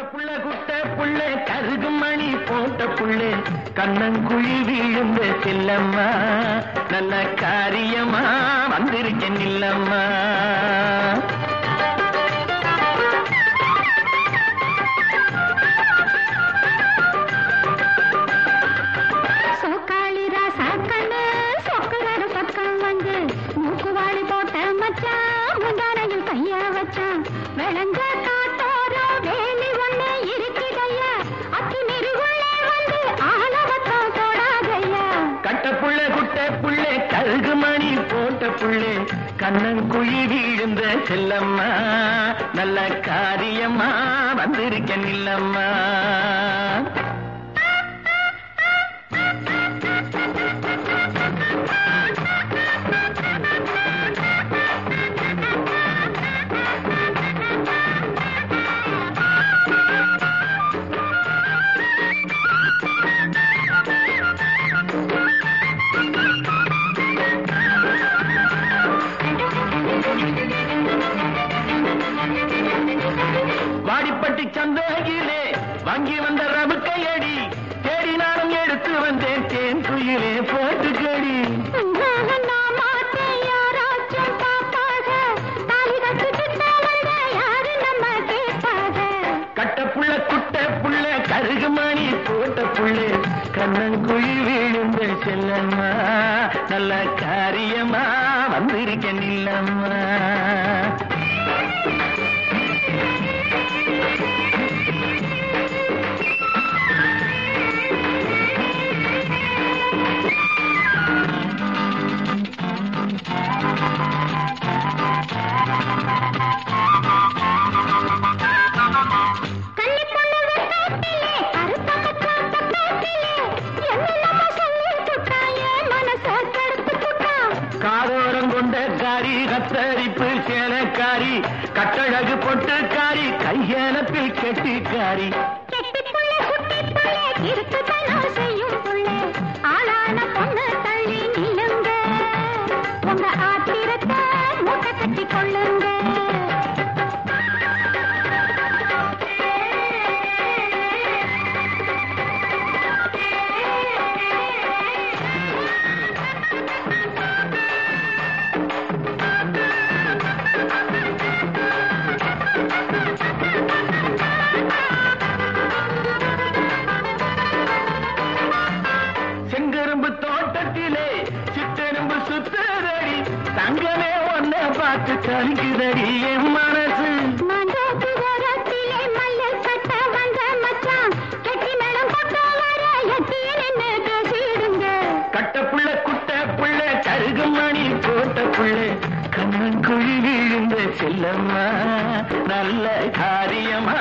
புள்ள குட்ட புள்ள கருகு மணி போட்ட புள்ளே கண்ணங்குழி விழுந்த செல்லம்மா நல்ல காரியமா வந்திருக்கேன் இல்லம்மா சோக்காளி ராசா கண்ணு சொக்கராரு பக்கம் வந்து மூக்குவாளி போட்ட மச்சான் முந்தானையில் கைய வச்சான் விளைஞ்ச காட்டோரோ வேலி ஒண்ணு இருக்குதையா அத்தி நெருகுள்ளே வந்து ஆணவத்தம் தொடாதையா கட்ட புள்ள குட்ட புள்ளே கருகு மணி போட்ட புள்ளே கண்ணங்குழி விழுந்த செல்லம்மா நல்ல காரியமா வந்திருக்கேன் இல்லம்மா வாடிப்பட்டி சந்தையிலே வாங்கி வந்த ரவுக்கையடி தேடினாலும் எடுத்து வந்தேன் தேன் குயிலே போட்டுக்கடி உன்னால நான் மாட்டேன் யாராச்சும் பார்ப்பாக தாலி கட்டுக்கிட்ட வந்த யாரு நம்ம கேட்பாக கட்ட புள்ள குட்ட புள்ள கருகு மணி போட்ட புள்ளே கண்ணங்குழி விழுந்த செல்லம்மா நல்ல காரியமா வந்திருக்கேன் இல்லம்மா கன்னி பொண்ணு வெட்டாட்டிலே, கருத்த மச்சான் தட்டாட்டிலே, என்னென்னமோ சொல்லி புட்டான், என் மனச கெடுத்து புட்டான். காதோரம் கொண்ட காரி கத்தரிப்பு சேலக்காரி கட்டழகு பொட்டுக்காரி கையெனப்பில் கெட்டிக்காரி கெட்டிப் புள்ள, குட்டிப் புள்ள, கிறுக்குத்தனம் செய்யும் புள்ள, ஆளான பொண்ணு தள்ளி நில்லுங்க. உங்க ஆத்திரத்தை மூட்டை கட்டிக் கொள்ளுங்க செங்கரும்பு தோட்டத்திலே சித்தெரும்பு சுத்துதடி தங்கமே ஒன்ன பார்த்து கலிக்குதடி என் மனசு மண்டோக்கு ஓரத்திலே மல்லு கட்ட வந்த மச்சான், கெட்டி மேளம் கொண்டு வர எட்டி நின்னு பேசிடுங்க. கட்ட புள்ள குட்ட புள்ள கருகு மணி போட்ட புள்ள கண்ணன் குழி விழுந்த செல்லம்மா நல்ல காரியமா